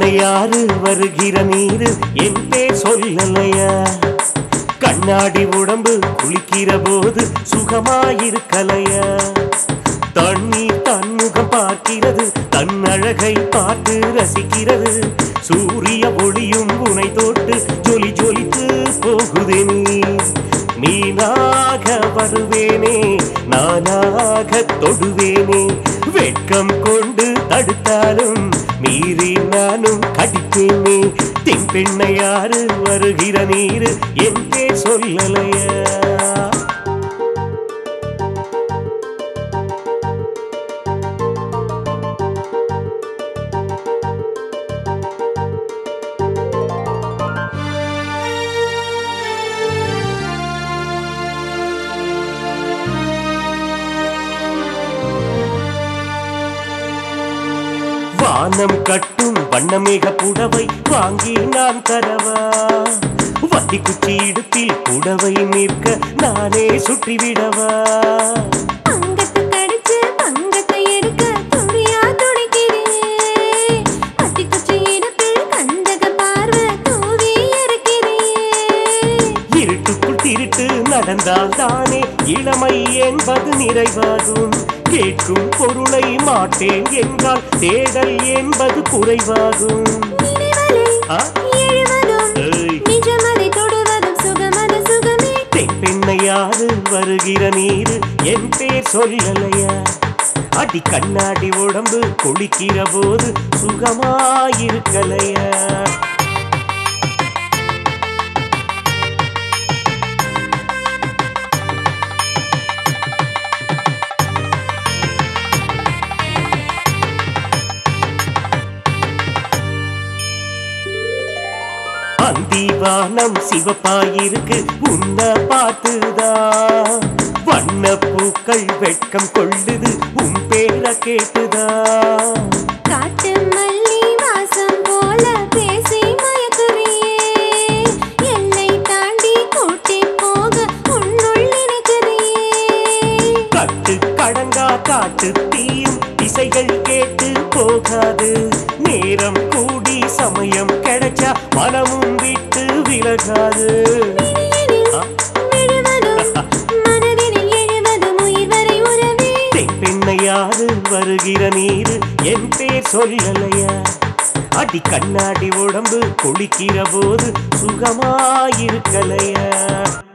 யாரு வருகிற நீரு என் பேர் சொல்லலையா கண்ணாடி உடம்பு குளிக்கிற போது சுகமாயிருக்கலையா தண்ணீர் தன்முகம் பார்க்கிறது தன் அழகை பார்த்து ரசிக்கிறது சூரிய ஒளியும் உனை தொட்டு ஜொலி ஜொலித்து போகுதே நீ மீனாக வருவேனே நானாக தொடுவேனே வெட்கம் கொண்டு தடுத்தாலும் மீறி நானும் கடிப்பேனே தென் பெண்ணை யாரு வருகிற நீரு என் பேர் சொல்லலையா வானம் கட்டும் வண்ணமேக புடவை வாங்கி நான் தரவா வத்தி குச்சி இடுப்பில் புடவை நிற்க நானே சுற்றிவிடவா அங்கத்தை கடிச்சு பங்கத்தை எடுக்க துணியா துடைக்கிறியே அத்திக்குச்சி இடுப்பில் கந்தக பார்வை தூவி இறக்கிறியே இருட்டுக்குள் திருட்டு நடந்தால் தானே இளமை என்பது நிறைவாகும் கேட்கும் பொருளை மாட்டேன் என்றால் தேடல் என்பது குறைவாகும் நினைவலை ஆ? எழுவதும் ஏய். நிஜமதை தொடுவதும் சுகமது சுகமே தென் பெண்ணை யாரு வருகிற நீரு என் பேர் சொல்லலையா அடி கண்ணாடி உடம்பு குளிக்கிற போது சுகமாயிருக்கலையா அந்திவானம் சிவப்பாயிருக்கு உன்னை பார்த்துதான் வண்ண பூக்கள் வெட்கம் கொள்ளுது உன் பேர கேட்டுதான் காட்டு மல்லி வாசம் போல பேசி மயக்குறியே எல்லை தாண்டி கூட்டி போக உன்னுள் நினைக்கிறியே கட்டு கடங்கா காட்டு தீயும் இசைகள் கேட்டு போகாது நேரம் கூடி சமயம் கிடைச்சா மனமும் விட்டு விலகாது ஆ? விழுவதும் மனதினில் எழுவதும் உயிர் வரை உறவே தென் பெண்ணை யாரு வருகிற நீரு என் பேர் சொல்லலையா அடி கண்ணாடி உடம்பு குளிக்கிற போது சுகமாயிருக்கலையா